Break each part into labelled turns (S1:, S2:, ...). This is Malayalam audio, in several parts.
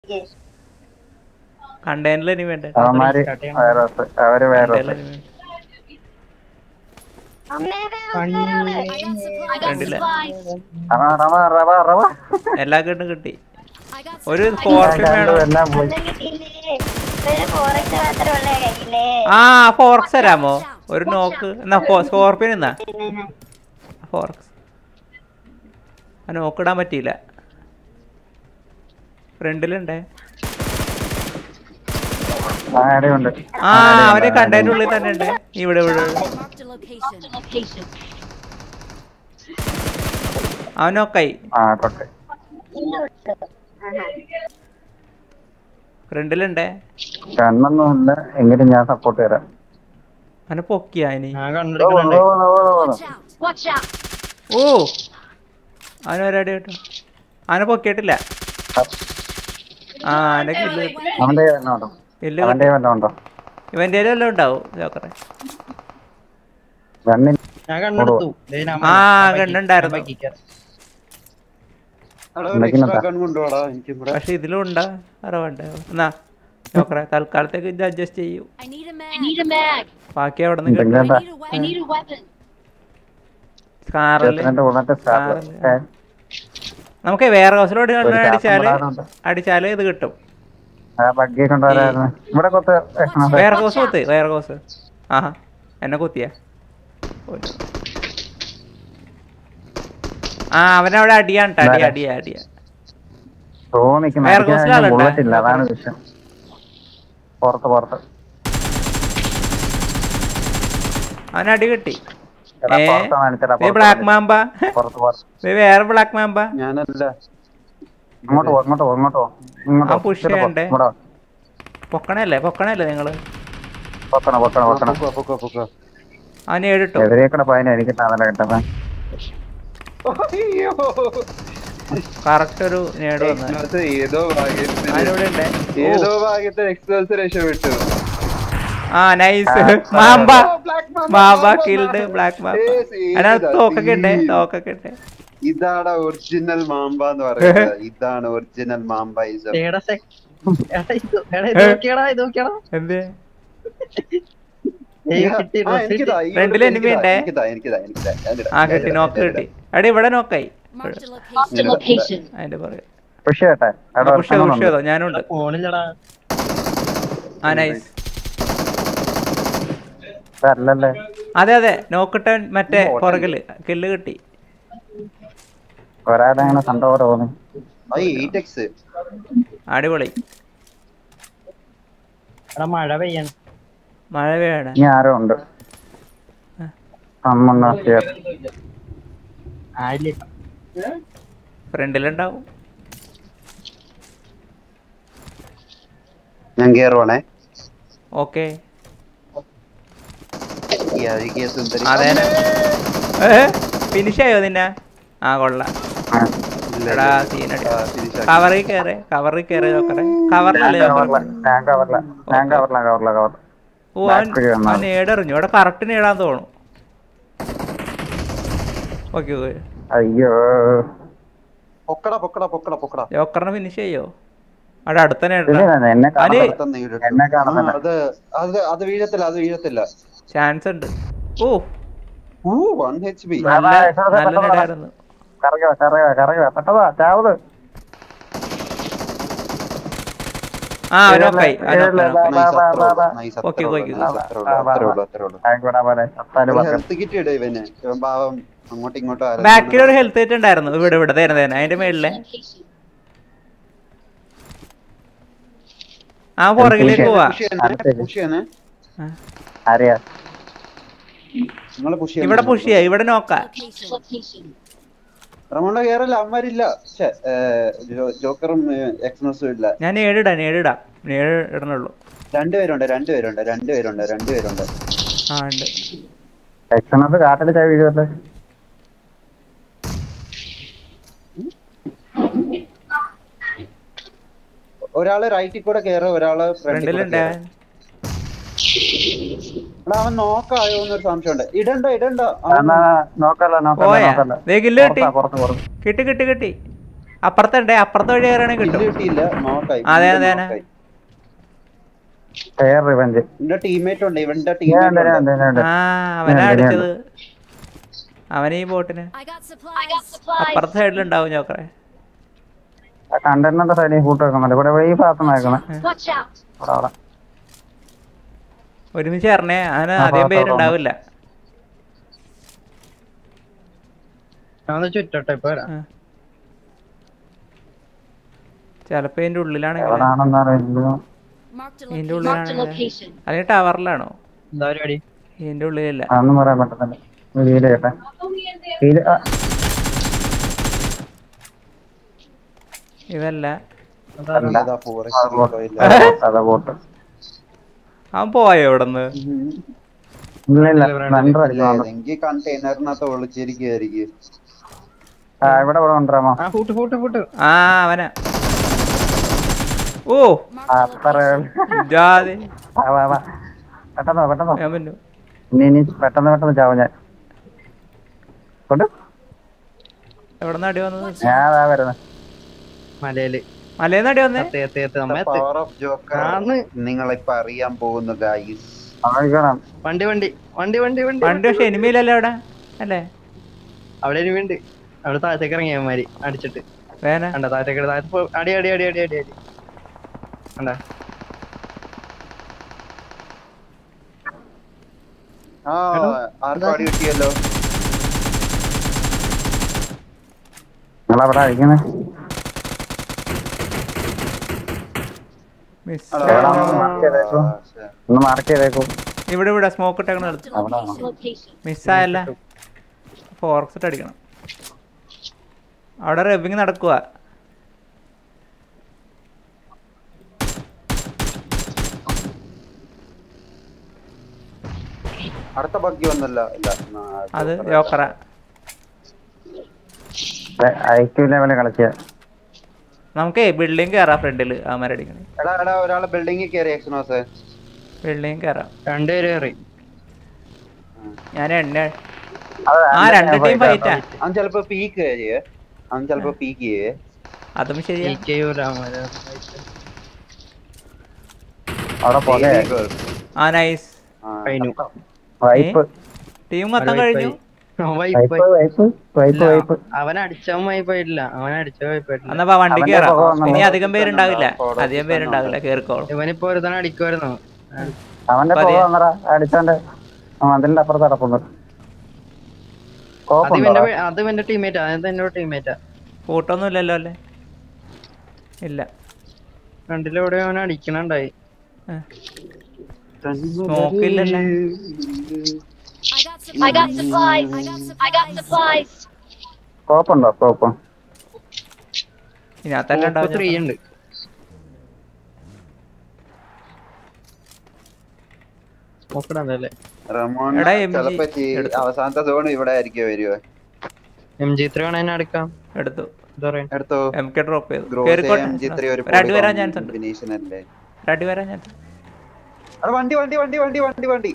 S1: ഇരിക്ക്.
S2: കണ്ടെയ്നറിൽ ഇനി വേണ്ടേ
S3: അവന്മാര് വേറെ ഒത്ത്. അവര് വേറെ ഒത്ത്.
S2: കണ്ടെയ്നറിൽ ഇനി വേണ്ടേ?
S1: അമ്മേ, ദേ വന്നു ഒരാള്.
S4: I got supplies.
S2: കണ്ടില്ല
S3: റവ റവ റവ റവ
S2: എല്ലാ കണ്ടും കിട്ടി
S4: I got
S2: ഒരു
S4: supplies.
S2: സ്കോർപ്പിയോ
S3: കണ്ടു
S2: വേണം
S3: എല്ലാം പോയി
S1: ഒന്നും കിട്ടിയില്ലേ? ഒരു ഫോറസ്റ്റ് മാത്രമേ ഉള്ളേ കയ്യില്.
S2: ആ ഫോർക്സ് തരാമോ ഒരു നോക്ക് എന്നാ സ്കോർപ്പിയൻ എന്നാ ഫോർക്സ് ആ നോക്കിടാൻ പറ്റിയില്ല ഫ്രണ്ടിലുണ്ടേ
S3: ആടെയുണ്ട്
S2: ആ അവനെ കണ്ടതിന്റെ ഉള്ളിൽ തന്നെ ഉണ്ട് ഇവിടെ ഇവിടെ ഇവിടെ.
S4: Marked a location.
S2: അവൻ നോക്കായി
S3: ആ തൊട്ട്
S1: ഇങ്ങോട്ട്. ആഹാ.
S2: ഫ്രണ്ടിലുണ്ടേ
S3: കണ്ണൊന്നുമില്ല എങ്കിലും ഞാൻ സപ്പോർട്ട് തരാം
S2: അവനെ പൊക്കിയാ ഇനി
S5: ഞാൻ
S3: ഓ,
S5: കണ്ടിരിക്കുന്നുണ്ട്
S3: ഓ, ഓ, ഓ, ഓ.
S4: Watch out. Watch out.
S2: ഓ അവന് ഒരടി കേട്ടോ അവനെ പൊക്കിയിട്ടില്ല ആ അവന്റെ കില്ല്
S3: അവന്റെ വല്ലതും ഉണ്ടോ
S2: കില്ല്
S3: അവന്റെ വല്ലതും ഉണ്ടോ
S2: ഇവന്റെ വല്ലതും ഉണ്ടാവും ജോക്കറെ
S3: ഗണ്ണിൽ
S5: ഞാൻ കണ്ടെടുത്തു ദേ ഞാൻ
S2: ആ,
S5: ഞാൻ പറ്റി-
S2: കണ്ടുണ്ടായിരുന്നു.
S5: ഞാൻ പറ്റിക്കാം.
S3: ഉണ്ടെങ്കിലെന്താ?
S2: പക്ഷെ ഇതിലും ഉണ്ടാ അറിവണ്ട എന്നാ ജോക്കറെ തൽക്കാലത്തേക്ക് ഇത് അഡ്ജസ്റ്റ് ചെയ്യൂ
S4: I need a mag. I need a mag.
S2: ബാക്കി അവിടെ നിന്ന്
S3: ഉണ്ടെങ്കിൽ
S4: I
S3: എന്താ
S4: need a weapon. I need a weapon.
S2: കാറില്
S3: ഇരുപത്തിരണ്ട് ബുള്ളറ്റ് സ്റ്റാർട്ട്
S2: കാറില്. നമുക്ക് വേറെ ഹൗസിലോട്ട്
S3: ഒരു
S2: അടിച്ചാല്
S3: ചാപ്പുണ്ടാകുന്നുണ്ട്.
S2: അടിച്ചാല് ഇത് കിട്ടും
S3: ആ ബഗ്ഗിയെ കൊണ്ടുവരായിരുന്നു ഇവിടെ കൊത്ത് വെക്കണം.
S2: വേറെ കോസ് കുത്ത് വേറെ കോസ് ആഹാ എന്നെ കുത്തിയ ആ അവനവിടെ അടിയാണ് ട്ടോ, അടി അടിയാ അടിയാ
S3: തോന്നിക്കുന്നു
S2: വേറെ കുറച്ച് ആളുണ്ടോ?
S3: ബുള്ളറ്റ് ഇല്ല അതാണ് വിഷയം പുറത്ത് പുറത്ത്
S2: അവൻ അടി കിട്ടി
S3: എടാ,
S2: ഏ
S3: പുറത്താണ് കാണിച്ചെടാ,
S2: നീ
S3: പുറത്ത്
S2: ബ്ലാക്ക്
S3: കാണിച്ച്.
S2: മാമ്പ
S3: പുറത്ത് പുറത്ത്
S2: നീ വേറെ ബ്ലാക്ക് മാമ്പ
S6: ഞാനല്ല
S3: ഇങ്ങോട്ട് പോ ഇങ്ങോട്ട് പോ ഇങ്ങോട്ട് പോ ഇങ്ങോട്ട്
S2: ആ,
S3: പോ.
S2: push
S3: ഇവിടെ പോ.
S2: ചെയ്യണ്ടേ?
S3: ഇവിടെ വാ.
S2: പൊക്കണല്ലേ പൊക്കണല്ലേ നിങ്ങള്
S3: പൊക്കണം പൊക്കണം പൊക്കണം
S6: പൊക്കോ പൊക്കോ പൊക്കോ
S2: അവൻ ഏഴിട്ടോ
S3: എതിരേക്കടെ പതിനെ എനിക്ക് താന്നല കേട്ടപ്പ
S6: അയ്യോ
S2: കറക്റ്റ് ഒരു നേട് വന്ന
S6: എക്സ്പ്ലോസ് ഏതോ ഭാഗ്യത്തിന്
S2: അവനിവിടെ ഉണ്ട്
S6: ഏതോ ഭാഗ്യത്തിന് എക്സ്പ്ലോസ് രക്ഷപ്പെട്ടു
S2: ആ നൈസ്
S3: ആ,
S2: mamba
S6: Black Mamba,
S2: mamba
S6: Mamba,
S2: killed
S6: Mamba.
S2: Black mamba
S6: Yes, yes,
S2: അതിനകത്ത്
S6: ഇതാ,
S2: തോക്കൊക്കെ ഉണ്ട്
S6: ഈ-
S2: തോക്കൊക്കെ ഉണ്ട്
S6: ഇതാണ് ഒറിജിനൽ മാമ്പ എന്ന് പറയുന്നത് ഇതാണ് ഒറിജിനൽ മാമ്പൈസം
S5: എടാ സെ- എടാ ഇത് എടാ ഇത് നോക്കിയെടാ, ഇത് നോക്കിയെടാ.
S2: എന്തേ
S5: ഏയ് കിട്ടി,
S6: ആ,
S5: dress
S6: എനിക്കിതാ,
S5: കിട്ടി.
S6: ഈ
S2: ഫ്രണ്ടിൽ
S6: എനിക്കിതാ,
S2: enemy ഉണ്ടേ?
S6: എനിക്കിതാ, എനിക്കിതാ, എനിക്കിതാ. ഞാനിതാ,
S2: ആ കിട്ടി
S6: ഞാനിതാ,
S2: നോക്ക്
S6: ഞാനിതാ.
S2: കിട്ടി എടി ഇവിടെ നോക്കായി
S4: Marked a location.
S6: ഞാനിതാ,
S4: location.
S2: അതിന്റെ പറയാ
S3: പുഷ് ചെയ്യട്ടെ അവിടെ
S2: പുഷ് ചെയ്തോ പുഷ് ചെയ്തോ ഞാനുണ്ട്
S5: ഫോണില്ലടാ
S2: ആ നൈസ്
S3: അല്ലല്ലേ
S2: അതെ അതെ നോക്കിട്ട് മറ്റേ പുറകില് കില്ല് കിട്ടി
S3: ഒരാളങ്ങനെ കണ്ടോടെ തോന്നി
S6: ആ, ഈ 8x.
S2: അടിപൊളി
S5: എടാ മഴ പെയ്യാണ്
S2: മഴ വേണം
S3: ഇനി ആരോ ഉണ്ട് അമ്മ
S5: ആയില്ല
S2: ഫ്രണ്ടിലുണ്ടാവും
S6: ഞാൻ കേറുവാണേ
S2: ഓക്കെ
S6: ഈ അഴുകിയ സുന്ദരി
S2: അതെ ഫിനിഷ് ആയോ നിന്നെ ആ കൊള്ളാം
S6: ഇല്ല,
S2: എടാ
S6: ഇല്ല.
S2: സീനടി
S6: ആ, finish ആക്കി.
S2: കവറിൽ കയറി കവറിൽ കയറി നോക്കറേ കവറിലല്ലേ നോക്കറേ
S3: ഞാൻ കവറില്ല ഞാൻ കവറില്ല കവറില്ല കവർ
S2: ഓ അവൻ
S3: Back ല് വന്നാ
S2: അവൻ നേടെറിഞ്ഞു ഇവിടെ കറക്റ്റ് നേടാൻ തോന്നുന്നു ഓക്കെ ഓക്കെ
S3: അയ്യോ
S6: പൊക്കടാ പൊക്കടാ പൊക്കടാ പൊക്കടാ
S2: ജോക്കറിനെ ഫിനിഷ് ചെയ്യോ അവിടെ അടുത്ത നേടാ
S3: ഇല്ല, ഇല്ല, എന്നെ
S2: അനി-
S3: കാണുന്നില്ല
S6: അടുത്ത നേരിട്ടു.
S3: എന്നെ
S6: ആ,
S3: കാണുന്നില്ല
S6: അത് അത് അത് വീഴത്തില്ല അത് വീഴത്തില്ല
S2: ചാൻസ് ഉണ്ട് ഓ
S6: ഊ വൺ എച്ച് പി
S3: ആ,
S2: നല്ല
S3: ആ, ഇഷ്ടം,
S2: നല്ല
S3: ഇഷ്ടം,
S2: നേടായിരുന്നു
S3: കറങ്ങുക കറങ്ങുക കറങ്ങുക പെട്ടതാ ചാവത്
S2: ആ അവനോക്കായി
S3: ഇല്ല, ഇല്ല,
S2: അവനോക്കായി
S3: ബാ, ബാ, ബാ, ബാ.
S2: Okay, okay.
S3: ആയിക്കോട്ടെ പോലെ സത്താല് പറഞ്ഞു
S6: ഹെൽത്ത് കിറ്റ് ഇട ഇവന് ഇവൻ പാവം അങ്ങോട്ടും ഇങ്ങോട്ടും അലഞ്ഞു
S2: ബാക്കിൽ ഒരു ഹെൽത്ത് കിറ്റ് ഉണ്ടായിരുന്നു ഇവിടെ ഇവിടെ തരുന്ന തരുന്ന അതിന്റെ മേളിലെ ആ പുറകിലേക്ക് പോവാ
S6: പുഷ് ചെയ്യണേ പുഷ് ചെയ്യണേ
S3: അറിയാ
S6: നിങ്ങള് പുഷ്
S2: ഇവിടെ പുഷ് ചെയ്യാ ഇവിടെ നോക്കാം
S4: Location.
S6: റമോണ്ട കേറല്ല അമ്മമാരില്ല ശ്ശെ, ഏ, ജോ- ജോക്കറും എക്സ്മസും ഇല്ല
S2: ഞാൻ ഏഴിടാം ഏഴിടാം ഏഴ് ഇടണുള്ളൂ
S6: രണ്ടുപേരുണ്ട് രണ്ടുപേരുണ്ട് രണ്ടുപേരുണ്ട് രണ്ടുപേരുണ്ട്
S2: ആ ഉണ്ട്
S3: എക്സണസ് കാട്ടിൽ ചായ വീഴുമല്ലേ
S6: ഒരാള് റൈറ്റിൽ കൂടെ കേറും ഒരാള് ഫ്രണ്ടിൽ കൂടെ
S2: ഫ്രണ്ടിലുണ്ട്
S6: കേറും. എടാ, അവൻ നോക്കായോ എന്നൊരു സംശയമുണ്ട് ഇടണ്ട ഇടണ്ട അവൻ
S3: എന്നാ നോക്കല്ല നോക്കല്ല
S2: പോയാ
S3: നോക്കല്ല
S2: ദേ കില്ല് കിട്ടി
S3: പുറത്താ, പുറത്ത് പുറത്ത്
S2: കിട്ടി കിട്ടി കിട്ടി അപ്പുറത്തുണ്ടേ അപ്പുറത്തെ വഴി കയറാണെങ്കിൽ
S6: കില്ല്
S2: കിട്ടും
S6: കിട്ടിയില്ല നോക്കായി
S2: അതെ, അതെ, അതെ.
S3: എയർ റിവഞ്ച്
S6: ഇവന്റെ ടീമേറ്റ് ഉണ്ട് ഇവന്റെ
S3: ഞാൻ
S6: ടീമേറ്റ്
S3: ഞാൻ
S6: ഉണ്ട്
S3: ഞാൻ
S2: ആ അവനാ
S3: ഞാൻ
S2: അടിച്ചത് അവനെ ഈ ബോട്ടിന്
S4: I got supplies. I got supplies.
S2: അപ്പുറത്തെ സൈഡിലുണ്ടാവും ചോക്കറെ
S3: കണ്ടെയ്നറിന്റെ സൈഡിൽ കൂട്ട് വെക്കുന്നുണ്ട് ഇവിടെ ഈ ഭാഗത്ത് നിൽക്കണം
S4: Watch out.
S3: അവിടെ അവിടെ
S2: ഒരുമിച്ച് ഇറങ്ങേ അവന്
S3: ആ,
S2: അധികം
S3: ഭാഗത്ത്
S2: പേരുണ്ടാവില്ല
S5: ഞാൻ ചുറ്റോട്ടെ ഇപ്പൊ വരാം
S2: ചിലപ്പോ ഇതിന്റെ ഉള്ളിലാണെങ്കിൽ
S3: എവിടാണെന്ന് അറിയില്ല
S4: Marked a
S2: ഇതിന്റെ
S4: location. Marked a
S2: ഉള്ളിലാണെങ്കിൽ
S4: location.
S2: അല്ലെങ്കിൽ ടവറിലാണോ
S5: എന്താ പരിപാടി
S2: ഇതിന്റെ ഉള്ളിലില്ല
S3: അതൊന്നും പറയാൻ പറ്റത്തില്ല വീല് കേട്ടെ വീല് ആ,
S2: ഇതല്ല
S3: അല്ല.
S6: അതാ
S3: അത്
S6: ഫോറസ്റ്റ്
S3: ബോട്ട്.
S6: പോയില്ല
S3: അത് ബോട്ട്, അത് ബോട്ട്
S2: അവൻ പോയോ ഇവിടെ നിന്ന്
S3: ഇല്ല ഇല്ല രണ്ടര അടിക്കുന്നുണ്ട്
S6: എങ്കിൽ കണ്ടെയ്നറിനകത്ത് ഒളിച്ചിരിക്കുകയായിരിക്കും
S3: ആ ഇവിടെ ഇവിടെ കൊണ്ടുവരാമോ
S5: ആ ഫൂട്ട് ഫൂട്ട് ഫൂട്ട്
S2: ആ അവനാ ഓ
S3: ആ
S4: Marked a
S3: അത്ര
S4: location.
S2: ജാതി
S3: വാ വാ വാ പെട്ടെന്ന് വാ, പെട്ടെന്ന് വാ.
S2: ഞാൻ പിന്നു
S3: ഇനി ഇനി പെട്ടെന്ന് പെട്ടെന്ന് ചാവും ഞാൻ കൊണ്ട്
S2: എവിടെ നിന്ന് അടി വന്നത്
S3: ഞാൻ അതാ വരുന്നത്
S5: മലയില്
S2: മലേന്ന് അടി വന്നേ
S5: എത്തി എത്തി എത്തി നമ്മ എത്തി
S6: പവർ ഓഫ് ജോക്കർ
S5: ആന്ന്.
S6: നിങ്ങളിപ്പോ അറിയാൻ പോകുന്നു ഗൈസ്
S3: അറിയിക്കണം
S5: വണ്ടി വണ്ടി വണ്ടി വണ്ടി വണ്ടി
S2: വണ്ടി പക്ഷെ എനിമിയിലല്ലേ അവിടെ അല്ലേ
S5: അവിടെ ഇനി ഉണ്ട് അവിടെ താഴത്തേക്ക് ഇറങ്ങിയമാരി അടിച്ചിട്ട്
S2: വേന
S5: കണ്ട താഴത്തേക്ക് ഇട്, താഴത്ത് പോ- അടി അടി അടി അടി അടി അടി കണ്ട
S6: ആ ആർക്കും അടി കിട്ടിയല്ലോ
S3: നിങ്ങളവിടെ അടിക്കുന്നത്
S2: മിസ്
S3: എവിടാ ഒന്ന് മാർക്ക് ചെയ്തേക്കോ ഒന്ന് മാർക്ക് ചെയ്തേക്കോ
S2: ഇവിടെ ഇവിടെ സ്മോക്ക് ഇട്ടേക്കണ
S4: Marked a
S3: Hold on.
S4: location. Location.
S2: മിസ്സായല്ല ഫോർക്സ് ഇട്ട് അടിക്കണം അവിടെ റബ്ബിങ് നടക്കുക
S6: അടുത്ത ബഗ്ഗി ഒന്നല്ല ഇല്ല ആ,
S2: അത്
S6: ജോക്കർ.
S2: ജോക്കറ
S3: ഐ ക്യു ലെവലിൽ കളിക്കുക
S2: നമുക്കേ ബിൽഡിംഗ് കയറാം ഫ്രണ്ടിൽ അവന്മാരടിക്കണേ
S6: എടാ എടാ ഒരാള് ബിൽഡിങ്ങിൽ കയറി എക്സ്നോസ്
S2: ബിൽഡിംഗ് കയറാം
S5: രണ്ടുപേരും കയറി
S2: ഞാൻ എണ്ണ
S3: അത്
S2: ആ രണ്ട് ടീം ഫൈറ്റാ
S6: അവൻ ചിലപ്പോ പീക്ക് ചെയ്യേ അവൻ ചിലപ്പോ പീക്ക് ചെയ്യേ
S2: അതും ശരിയാ
S3: അവിടെ പോലെ
S2: ആ നൈസ്
S5: കഴിഞ്ഞു
S3: വൈപ്പ്
S2: ടീം മൊത്തം കഴിഞ്ഞു
S3: വൈപ്പ് വൈപ്പ് വൈപ്പ് വൈപ്പ്
S5: അവൻ അടിച്ചവൻ വൈപ്പായിട്ടില്ല അവൻ അടിച്ച വൈപ്പായിട്ടില്ല
S2: എന്നാ വണ്ടി
S3: അവന്റെ
S2: കയറാം
S3: പുക വന്നോ?
S2: ഇനി അധികം പേരുണ്ടാവില്ല അധികം പേരുണ്ടാവില്ല കേറിക്കോളും
S5: ഇവനിപ്പോ ഒരു തന്നെ അടിക്കുമായിരുന്നു
S3: അവന്റെ
S2: പതിയെ.
S3: പോക വന്നടാ അടിച്ചോണ്ട് ആ, അതിന്റെ അപ്പുറത്ത് കിടപ്പുണ്ട്
S5: അത്
S3: കോപ്പുണ്ടോ
S5: ഇവന്റെ അത് ഇവന്റെ ടീമേറ്റാ അത് എന്റെ ടീമേറ്റാ
S2: കൂട്ടൊന്നും ഇല്ലല്ലോ അല്ലേ ഇല്ല
S5: ഫ്രണ്ടിലൂടെ അവൻ അടിക്കണുണ്ടായി
S2: സ്മോക്ക് ഇല്ലല്ലേ
S4: I got supplies. I got supplies. I got supplies.
S3: കോപ്പുണ്ടോ കോപ്പ്
S2: ഇതിനകത്തല്ല
S5: ത്രീ
S2: ഉണ്ടാവും
S5: ഉണ്ട് നോക്കണല്ലേ
S6: റമോൺ
S2: എടാ, MG
S6: ചിലപ്പോ ചി-
S2: എടുത്തോ.
S6: അവസാനത്തെ സോൺ ഇവിടെ ആയിരിക്കും വരുവേ
S5: എം ജി ത്രീ വേണേ എടുക്കാം
S2: എടുത്തു
S5: എന്താ പറയാ
S6: എടുത്തോ
S2: എം കെ ഡ്രോപ്പ് ചെയ്തു
S6: ഗ്രോസ്
S2: കേറിക്കോട്ടെ
S6: എം ജി ത്രീ ഒരു
S2: ഒരു അടി വരാൻ ചാൻസ് ഉണ്ട്
S6: കോമ്പിനേഷൻ അല്ലേ
S2: ഒരു അടി വരാൻ ചാൻസ്
S6: അവിടെ വണ്ടി വണ്ടി വണ്ടി വണ്ടി വണ്ടി വണ്ടി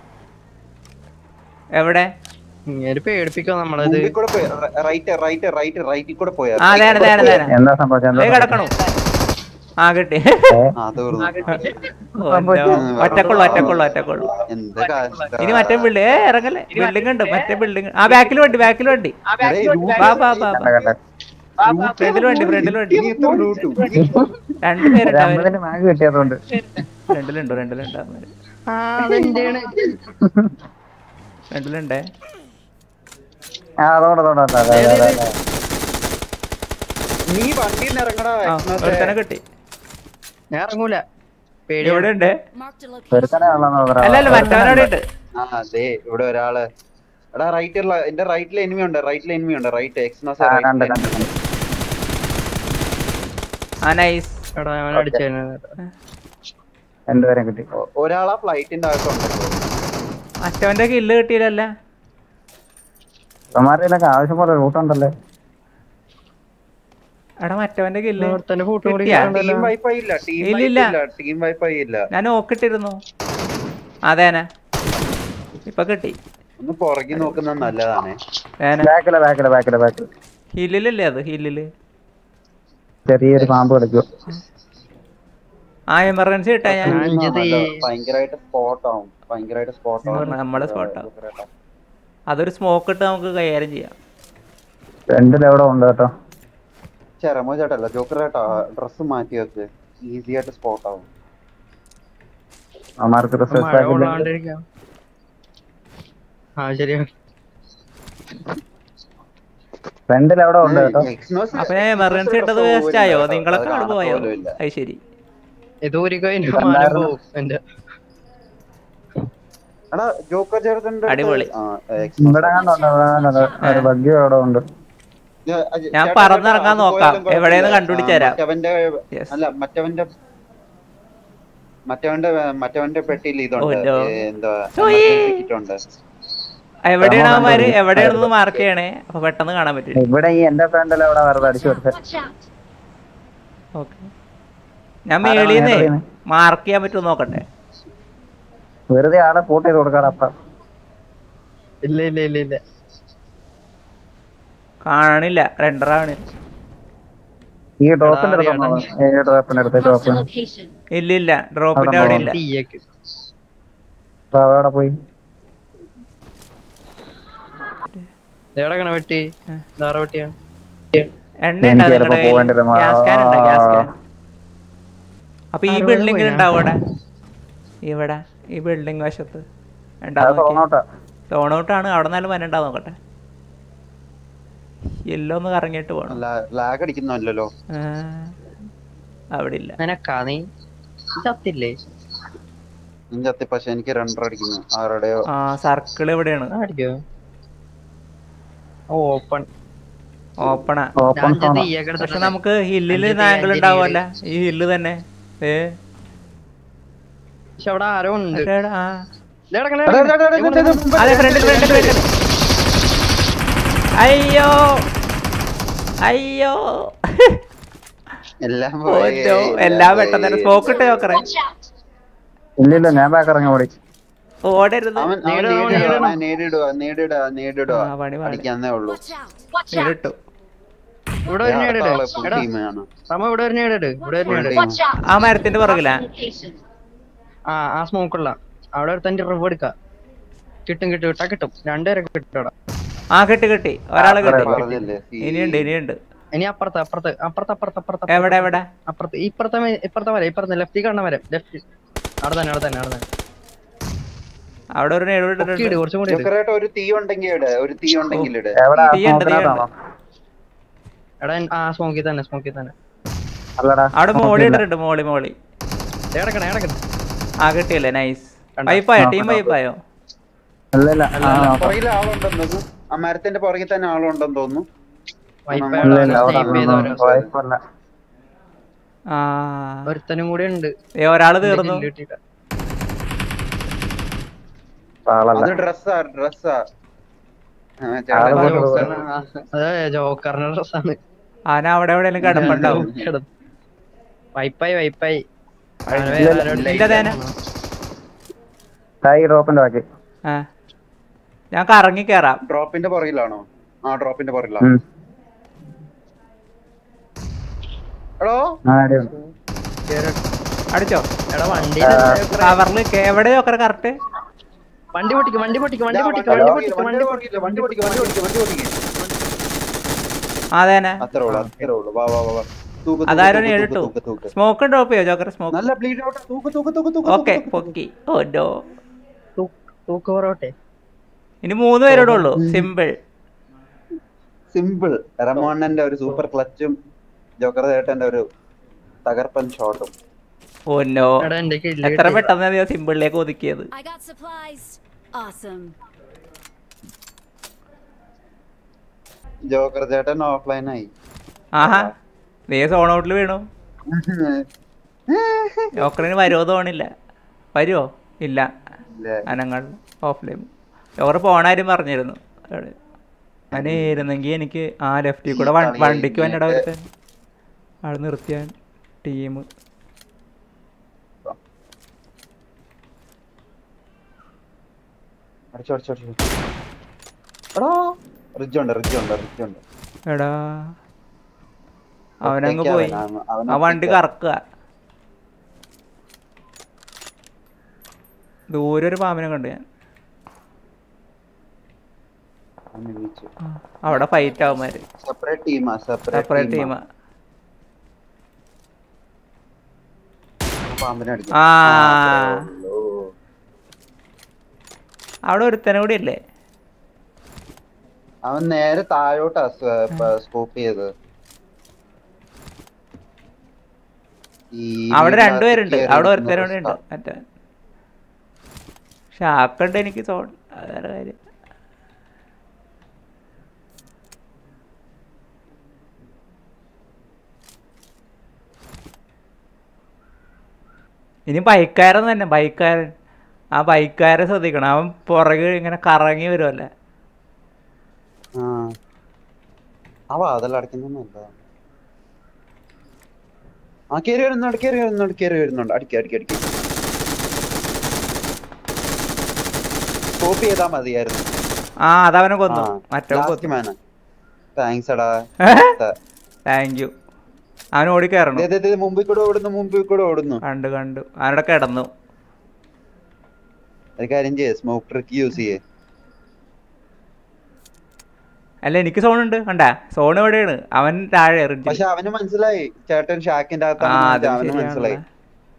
S2: എവിടെ
S5: ഇങ്ങനെ പേടിപ്പിക്കാം നമ്മളത്
S6: മുമ്പിൽ കൂടെ പോയി റൈറ്റ് റൈറ്റ് റൈറ്റ് റൈറ്റിൽ കൂടെ പോയാ
S2: ആ അതെ അതെ അതെ അതെ
S3: എന്താ സംഭവിച്ചത് എന്താ
S2: ദേ കിടക്കണു ആ കിട്ടി
S6: ആ തീർന്നു
S2: ഓ, no. ഒറ്റക്കുള്ളു ഒറ്റക്കുള്ളു ഒറ്റക്കുള്ളു
S6: എന്ത് കഷ്ടം.
S2: ഇനി മറ്റേ ബിൽഡിംഗ് ഏ ഇറങ്ങല്ലേ ബിൽഡിംഗ് ഉണ്ട് മറ്റേ ബിൽഡിംഗ് ആ ബാക്കിൽ വണ്ടി ബാക്കിൽ വണ്ടി
S6: എടേ, route
S2: വാ വാ വാ
S3: കണ്ടേ, കണ്ടേ.
S2: ഫ്രണ്ടിൽ വണ്ടി ഫ്രണ്ടിൽ വണ്ടി
S6: ഇനി എത്ര route?
S2: രണ്ട് പേരുണ്ട്
S3: ഒരു
S2: അവര്
S3: അമ്പതിന് മാഗ് കിട്ടിയതുകൊണ്ട്
S2: ഫ്രണ്ടിലുണ്ട് ഫ്രണ്ടിലുണ്ട് അവന്മാര്
S5: ആ അതെന്റെയാണ്
S2: ഫ്രണ്ടിലുണ്ടേ
S3: ആ അതോടെ അതോടെ അതെ, അതെ, അതെ, അതെ.
S6: നീ വണ്ടിയിൽ നിന്ന് ഇറങ്ങടാ
S2: ആ
S6: എക്സ്നോസേ.
S2: ഒരുത്തനെ കിട്ടി
S5: ഞാൻ ഇറങ്ങൂല പേടി
S2: ഇവിടെ ഉണ്ട്
S4: Marked a location.
S3: ഒരുത്തനെ ഉള്ളെന്ന് തോന്നുന്നു.
S2: അല്ല അല്ല മറ്റവനോടെ ഉണ്ട്
S6: ആ അതെ ഇവിടെ ഒരാള് എടാ റൈറ്റ് എന്റെ റൈറ്റിൽ എനിമി ഉണ്ട് റൈറ്റിൽ എനിമി ഉണ്ട് റൈറ്റ് എക്സ്നോസ്
S3: ആ, കണ്ട്
S6: റൈറ്റ്
S3: കണ്ട് കണ്ട്.
S2: ആ നൈസ്
S5: എടാ അവൻ അടിച്ചു
S3: രണ്ടുപേരും കിട്ടി
S6: ഒരാളാ ഫ്ലൈറ്റിന്റെ അകത്തുണ്ട്
S2: മറ്റവന്റെ കില്ല് കിട്ടിയില്ലല്ല
S3: ഇവന്മാരിലൊക്കെ ആവശ്യം പോലെ റൂട്ടുണ്ടല്ലേ
S2: എടാ മറ്റവന്റെ കില്ല്
S5: തന്നെ ഫോട്ടോ കൂടി
S2: കിട്ടിയാ?
S6: ടീം വൈഫൈ ഇല്ല ടീം
S2: ഇല്ലില്ല.
S6: ഇല്ല ടീം വൈഫൈ ഇല്ല
S2: ഞാൻ നോക്കിട്ടിരുന്നു അതേന ഇപ്പൊ കിട്ടി
S6: ഒന്ന് പുറകെ നോക്കുന്നത് നല്ലതാണ്
S2: ഏന
S3: ബാക്കിലെ ബാക്കിലെ ബാക്കിലെ ബാക്കിൽ
S2: ഹില്ലിലല്ലേ അത് ഹില്ലില്
S3: ചെറിയൊരു പാമ്പ് കളിക്കും
S2: ആ എമർജൻസി ഇട്ടാ ഞാൻ
S5: അഞ്ചത്
S6: ഭയങ്കരമായിട്ട് സ്പോട്ട് ആവും ഭയങ്കരമായിട്ട് സ്പോട്ട് ആവും
S2: നമ്മളെ spot ആവും. അതൊരു സ്മോക്ക് ഇട്ട് നമുക്ക് കൈകാര്യം ചെയ്യാം
S3: രണ്ടിലെവിടെ ഉണ്ട് കേട്ടോ
S6: ചെറമോ ചേട്ടല്ല ജോക്കർ ചേട്ടാ ഡ്രസ് മാറ്റി വെക്ക് ഈസി ആയിട്ട് സ്പോട്ട് ആവും
S3: അവന്മാർക്ക് റിസർച്ച്
S5: മഴ
S3: ആക്കില്ല
S5: കൊള്ളാണ്ടിരിക്കാം ആ ശരിയാണ്
S3: രണ്ടിലെവിടെ ഉണ്ട് കേട്ടോ
S6: എക്സ്നോസ്-
S2: അപ്പൊ ഞാൻ എമർജൻസി ഇട്ടത്
S6: എക്സ്നോസ്
S2: വേസ്റ്റ് ആയോ
S6: പോലും
S2: നിങ്ങളൊക്കെ
S6: ഇല്ല.
S2: അവിടെ പോയോ
S6: പോലും ഇല്ല.
S2: അത് ശരി
S5: ഇത് ഒരു കഴിഞ്ഞ
S3: ഇതുണ്ടായിരുന്നു.
S5: പോവും എന്റെ
S6: എടാ ജോക്കർ ചേട്ടന്റെ
S2: അടിപൊളി.
S3: ഇവിടെ കണ്ടുണ്ട് ഇവിടെ കണ്ടുണ്ട് ഒരു ബഗ്ഗി അവിടെ ഉണ്ട്
S2: ഞാൻ പറന്നിറങ്ങാൻ നോക്കാം. എവിടെയെന്ന് കണ്ടുപിടിച്ച് തരാം.
S6: മറ്റവന്റെ
S2: Yes.
S6: അല്ല മറ്റവന്റെ മറ്റവന്റെ മറ്റവന്റെ പെട്ടിയിൽ ഇതുണ്ട്
S2: Oh, no.
S6: ഏ, എന്താ
S2: ഉയ്യ്.
S6: emergency kit ഉണ്ട്
S2: എവിടെയാണ് അവന്മാര് എവിടെയാണെന്ന് മാർക്ക് ചെയ്യണേ അപ്പൊ പെട്ടെന്ന് കാണാൻ പറ്റില്ല
S3: ഇവിടെ ഈ എന്റെ ഫ്രണ്ടിൽ അവിടെ വെറുതെ അടിച്ചു കൊടുത്തത്
S4: Watch out.
S2: ഓക്കെ ഞാൻ
S3: ആരാണ്
S2: മേളീന്നേ
S3: നേരെ
S2: മാർക്ക് ചെയ്യാൻ പറ്റുമോ നോക്കട്ടെ
S3: വെറുതെ ആളെ പൂട്ട് ചെയ്ത് കൊടുക്കാറ് അപ്പ
S5: ഇല്ല ഇല്ല ഇല്ല ഇല്ല
S2: കാണണില്ല റെൻഡറാണ്
S3: ഈ ഡ്രോപ്പിന്റെ അടുത്ത് ഈ ഡ്രോപ്പിന്റെ അടുത്ത്
S4: Marked a
S3: ഡ്രോപ്പിന്
S4: location.
S2: ഇല്ല ഇല്ല ഡ്രോപ്പിന്റെ അവിടെ ഇല്ല
S5: തീയക്ക്
S3: അപ്പൊ അവിടെ പോയി
S5: എവിടെക്കണ വെട്ടി ധാറ വെട്ടിയാ
S2: എണ്ണ
S3: എനിക്ക്
S2: ഉണ്ടോ
S3: ചിലപ്പോ
S2: നിങ്ങളുടെ
S3: പോകേണ്ടി വരും.
S2: ഗ്യാസ് ക്യാൻ ഉണ്ടോ ഗ്യാസ് ക്യാൻ
S3: ആ.
S2: അപ്പൊ ഈ
S5: ആരോടെ
S2: ബിൽഡിംഗ്
S5: പോയി?
S2: ഉണ്ടാവും ഇവിടെ ഇവിടെ ഈ ബിൽഡിംഗ് വശത്ത്
S3: അത്
S2: ഉണ്ടാവും
S3: തോന്നോട്ടാ
S2: ടോണൗട്ടാണ് അവിടെ നിന്നാലും വരണ്ടാവും നോക്കട്ടെ എല്ലോ ഒന്ന് കറങ്ങിയിട്ട് പോണം
S6: ലാഗ് അടിക്കുന്നല്ലോ
S2: ആ, അവിടെ ഇല്ല
S5: നിനക്കാ നീ ചത്തില്ലേ
S6: ചത്തി പക്ഷെ എനിക്ക് രണ്ടര അടിക്കുന്നു ആരുടെയോ
S2: ആ സർക്കിൾ എവിടെയാണ്
S5: അടിക്കോ ഓപ്പൺ
S2: ഓപ്പണാ
S3: ഓപ്പൺ സോൺ
S2: പക്ഷെ നമുക്ക് ഹില്ലിൽ
S5: അഞ്ച്
S2: ആംഗിൾ
S5: അഞ്ച്
S2: ഉണ്ടാവുമല്ല ഈ ഹില്ല് തന്നെ ഏ
S5: പക്ഷെ അവിടെ ആരോ ഉണ്ട്
S2: പക്ഷേ എടാ, ആ.
S5: ദേ കിടക്കണ,
S6: എടാ, എടാ, എടാ,
S5: ദേ
S6: എടാ,
S5: കിടക്കണ.
S2: അതെ ഫ്രണ്ടിൽ ഫ്രണ്ടിൽ ഫ്രണ്ടിൽ അയ്യോ അയ്യോ
S6: എല്ലാം
S2: ഓ,
S6: പോയി,
S2: no. എല്ലാം പെട്ടെന്ന് തന്നെ സ്മോക്ക് ഇട്ട് നോക്കറേ
S4: Watch out.
S3: ഇല്ലില്ല ഞാൻ ബാക്ക് ഇറങ്ങി ഓടി
S2: ഓടരുത്
S6: അവൻ അവൻ
S5: നേരിടുക, അവൻ
S6: നേരിടുക
S5: നേരിടണം.
S6: അവൻ നേരിടുക നേരിടുക നേരിടുക
S2: ആ, പണി പാടി.
S6: അടിക്കാന്നേ ഉള്ളൂ
S4: Watch out. Watch out.
S2: നേരിട്ടു
S5: ഇവിടെ ഒരു നേടിട്
S6: ഫുൾ
S5: എടാ
S6: ടീമാണ്
S5: റമ ഇവിടെ ഒരു നേടിട് ഇവിടെ ഒരു നേടിട്
S4: Watch out.
S2: ആ മരത്തിന്റെ പുറകിലാ
S4: Location.
S5: ആ ആ സ്മോക്ക് ഉള്ള അവിടെ ഒരു തന്റെ റിവ് എടുക്ക കിട്ടും കിട്ടും കിട്ടാ കിട്ടും രണ്ടുപേരെ കിട്ടും
S2: ആ കിട്ടി കിട്ടി ഒരാളെ കിട്ടി
S6: പറഞ്ഞില്ലേ
S2: ഇനിയുണ്ട് ഇനിയുണ്ട്
S5: ഇനി അപ്പുറത്ത് അപ്പുറത്ത് അപ്പുറത്ത് അപ്പുറത്ത് അപ്പുറത്ത്
S2: എവിടെ എവിടെ
S5: അപ്പുറത്ത് ഇപ്പുറത്തെ മേ- ഇപ്പുറത്തെ വരെ ഇപ്പുറത്തെ ലെഫ്റ്റ് കാണുന്ന വരെ ലെഫ്റ്റ് അവിടെ തന്നെ അവിടെ തന്നെ അവിടെ തന്നെ
S2: അവിടെ ഒരു നേട്
S5: പൊക്കി ഇട്
S2: ഇട്ടിട്ടുണ്ട്
S5: കുറച്ചും കൂടി ഇട്.
S6: ജോക്കറായിട്ട് ഒരു തീ ഉണ്ടെങ്കിൽ ഇട് ഒരു തീ ഉണ്ടെങ്കിൽ ഇട്
S3: എവിടെ
S2: തീയുണ്ട്,
S3: സ്മോക്കിനകത്താണോ
S5: എടാ ആ സ്മോക്കിൽ തന്നെ സ്മോക്കിൽ തന്നെ
S3: അല്ലടാ
S2: അവിടെ മോളി
S3: smoke ഇല്ല.
S2: ഇട്ടിട്ടുണ്ട് മോളി മോളി
S5: എടക്കണേ എടക്കണേ
S2: ആ കിട്ടിയല്ലേ നൈസ്
S5: കണ്ടോ?
S2: വൈപ്പായോ
S3: ആ,
S2: ടീം
S3: കണ്ടോ.
S2: വൈപ്പായോ
S3: ഇല്ല ഇല്ല ആ, നോക്കാം.
S6: പുറകിൽ ആളുണ്ടെന്ന് തോന്നുന്നു ആ മരത്തിന്റെ പുറകിൽ തന്നെ ആളുണ്ടെന്ന് തോന്നുന്നു
S3: ഇല്ല ഇല്ല അവിടെ
S5: സ്നേപ്പ് ചെയ്തവരാ
S3: കുഴപ്പമില്ല
S2: ആ
S5: ഒരുത്തനും കൂടി ഉണ്ട്
S2: ഏ, ഒരാള് തീർന്നു
S5: കില്ല് കിട്ടിയില്ല.
S3: ആളല്ല
S6: അത് ഡ്രസ്സാ ഡ്രസ്സാ
S3: ആള്
S2: ആ,
S3: പോയിട്ട്
S2: ജോക്കർ.
S3: പോയി.
S5: അതെ ജോക്കറിന്റെ ഡ്രസ്സാണ്
S2: ആന അവിടെ എവിടെയെങ്കിലും കിടപ്പുണ്ടാവും
S5: വൈപ്പായി വൈപ്പായി അവന്
S3: ഇല്ല,
S5: വേറെ ആരോടും
S2: ഇല്ല, ദേന.
S3: തായി ഡ്രോപ്പിന്റെ ബാക്കി
S2: ആ ഞാൻ കറങ്ങി കേറാം
S6: ഡ്രോപ്പിന്റെ പുറകിലാണോ ആ ഡ്രോപ്പിന്റെ പുറകിലാണ്
S3: ഉം.
S6: എടോ
S3: ആ അടിയുണ്ട്
S5: കേറി-
S2: അടിച്ചോ
S5: എടാ വണ്ടി
S2: കവറിൽ എവിടെ ചോക്കറ കറക്റ്റ്
S5: വണ്ടി പൊട്ടിക്ക് വണ്ടി പൊട്ടിക്ക് വണ്ടി
S6: ദാ,
S5: പൊട്ടിക്ക്
S6: വണ്ടി
S5: വണ്ടി
S6: ഓടിക്ക്,
S5: പൊട്ടിക്ക്
S6: വണ്ടി
S5: വണ്ടി
S6: ഓടിക്ക്, വണ്ടി ഓടിക്ക്, വണ്ടി ഓടിക്ക്, വണ്ടി ഓടിക്ക്.
S2: അതേനെ
S6: അത്രേ ഉള്ളൂ അത്രേ ഉള്ളൂ വാ വാ വാ വാ തൂക്ക്, തൂക്ക്,
S2: അതാരോ
S6: തൂക്ക്,
S2: നേരിട്ടു
S6: തൂക്ക്, തൂക്ക്.
S2: സ്മോക്ക് ഡ്രോപ്പ് ചെയ്യോ ചോക്കർ സ്മോക്ക്
S6: നല്ല ബ്ലീഡ് ഔട്ട് തൂക്ക് തൂക്ക് തൂക്ക് തൂക്ക്
S2: ഓക്കെ
S6: തൂക്ക്, തൂക്ക്.
S2: പൊക്കി ഓ നോ
S5: തൂക്ക് പൊറോട്ടെ
S2: ഇനി മൂന്ന് പേരോടെ ഉള്ളൂ സിമ്പിൾ
S6: സിമ്പിൾ റമോണ്ണന്റെ ഒരു സൂപ്പർ ക്ലച്ചും ജോക്കർ ചേട്ടന്റെ ഒരു തകർപ്പൻ ഷോട്ടും
S2: ഓ നോ
S5: എടാ എന്റെ കില്ല്
S2: എത്ര പെട്ടെന്ന് ഞാൻ സിമ്പിളിലേക്ക് ഒതുക്കിയത്
S4: I got supplies. Awesome.
S6: Joker ചേട്ടൻ ഓഫ്ലൈൻ ആയി
S2: ആഹാ നീ സോൺ ഔട്ടിൽ വീണു ജോക്കറിന് വരുമോ തോന്നില്ല വരുമോ ഇല്ല
S6: ഇല്ലേ?
S2: അനങ്ങൾ ഓഫ്ലൈൻ ജോക്കർ പോണാരും പറഞ്ഞിരുന്നു അവിടെ. അവന് ഇരുന്നെങ്കിൽ എനിക്ക് ആ ലെഫ്റ്റിൽ കൂടെ വൺ- വണ്ടിക്ക് വന്നിട ഒരുത്തൻ ആൾ നിർത്തിയാൻ ടീം
S6: അടിച്ചോ അടിച്ചോ അടിച്ചോ എടാ റിജ് ഉണ്ട് റിജ് ഉണ്ട് റിജ് ഉണ്ട്
S2: എടാ അവനങ്ങ്
S6: ഒറ്റയ്ക്കാ
S2: പോയി
S6: അവൻ, അവൻ
S2: ആ വണ്ടി
S6: ഒറ്റയ്ക്കാ.
S2: കറക്കുക ദൂരെ ഒരു പാമ്പിനെ കണ്ടു ഞാൻ
S6: അവൻ എണീച്ചു.
S2: അവിടെ ഫൈറ്റ് ആവുമാര്
S6: സെപ്പറേറ്റ് ടീമാ
S2: സെപ്പറേറ്റ്
S6: സെപ്പറേറ്റ്
S2: ടീമാ
S6: പാമ്പിനെ അടിക്കും
S2: ആ.
S6: അത്രേ ഉള്ളൂ.
S2: അവിടെ ഒരുത്തനെ കൂടി ഇല്ലേ
S6: അവൻ നേരെ താഴോട്ടാ സ്കോപ്പ് ചെയ്ത് ഈ
S2: അവിടെ
S6: വീടിനകത്ത്
S2: രണ്ടുപേരുണ്ട്
S6: കേറി
S2: അവിടെ
S6: നിൽക്കുന്ന
S2: ഒരുത്തനെ കൂടി ഉണ്ട്
S6: പ്രശ്നം.
S2: മറ്റേ ഷാക്കുണ്ട് എനിക്ക് തോ അതാണ് കാര്യം ഇനി ബൈക്കാരൻ തന്നെ ബൈക്കാരൻ ആ ബൈക്കാരെ ശ്രദ്ധിക്കണം അവൻ പുറകെ ഇങ്ങനെ കറങ്ങി വരുമല്ലേ
S6: ആ ആ വാതിൽ അടയ്ക്കുന്നൊന്നുമല്ല ആ കേറി വരുന്നുണ്ട് കേറി വരുന്നുണ്ട് കേറി വരുന്നുണ്ട് അടിക്ക അടിക്ക അടിക്ക സ്കോപ്പ് ചെയ്താ മതിയായിരുന്നു
S2: ആ അതവനെ കൊന്നു മറ്റവൻ കൊന്നു
S6: മാന താങ്ക്സ് എടാ
S2: താങ്ക് യു അവൻ ഓടി കയറണം
S6: ദേ, ദേ, ദേ, മുമ്പിൽ കൂടെ ഓടുന്നു മുമ്പിൽ കൂടെ ഓടുന്നു
S2: കണ്ടു കണ്ടു അവനവിടെ കിടന്നു
S6: ഒരു കാര്യം ചെയ്യേ സ്മോക്ക് ട്രിക്ക് യൂസ് ചെയ്യേ
S2: അല്ല എനിക്ക് സോൺ ഉണ്ട് കണ്ടാ സോൺ എവിടെയാണ് അവൻ താഴെ റിഡ്ജിൽ
S6: പക്ഷെ അവന് മനസ്സിലായി ചേട്ടൻ ഷാക്കിന്റെ
S2: ആ
S6: അകത്താണ്
S2: അത്
S6: അവന് മനസ്സിലായി
S2: ശരിയാണല്ലോ.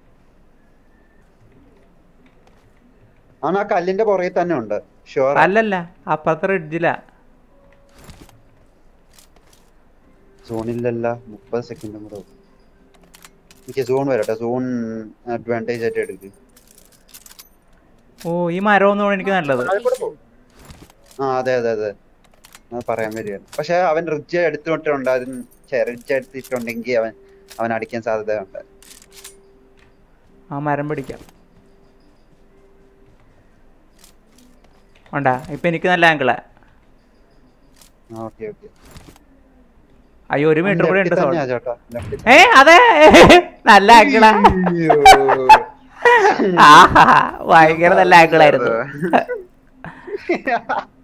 S6: അവൻ ആ കല്ലിന്റെ പുറകെ തന്നെ ഉണ്ട് ഷുവർ
S2: അല്ലല്ല അപ്പുറത്തെ റിഡ്ജിലാ
S6: സോണില്ലല്ല മുപ്പത് സെക്കൻഡും കൂടെ ഉള്ളു. എനിക്ക് സോൺ വരട്ടെ സോൺ അഡ്വാൻറ്റേജ് ആയിട്ട് എടുക്ക്
S2: ഓ ഈ മരം ഒന്നും എനിക്ക് നല്ലത്
S6: ആ അതെ അതെ അതെ അത് പറയാൻ വരികയാണ് പക്ഷെ അവൻ റിഡ്ജ് എടുത്തിട്ടുണ്ട് അതിന് റിഡ്ജ് എടുത്തിട്ടുണ്ടെങ്കിൽ അവൻ അവൻ അടിക്കാൻ സാധ്യതയുണ്ട്
S2: ആ മരം പിടിക്കാം ഉണ്ടാ ഇപ്പൊ എനിക്ക് നല്ല ആംഗിളാ
S6: ഓക്കെ ഓക്കെ
S2: അയ്യോ ഒരു മീറ്റർ കൂടെ ഉണ്ട് സോൺ
S6: ചേട്ടാ left.
S2: ഏ അതെ നല്ല ആംഗിളാ
S6: അയ്യോ.
S2: ആഹാ ഭയങ്കര നല്ല ആംഗിളായിരുന്നു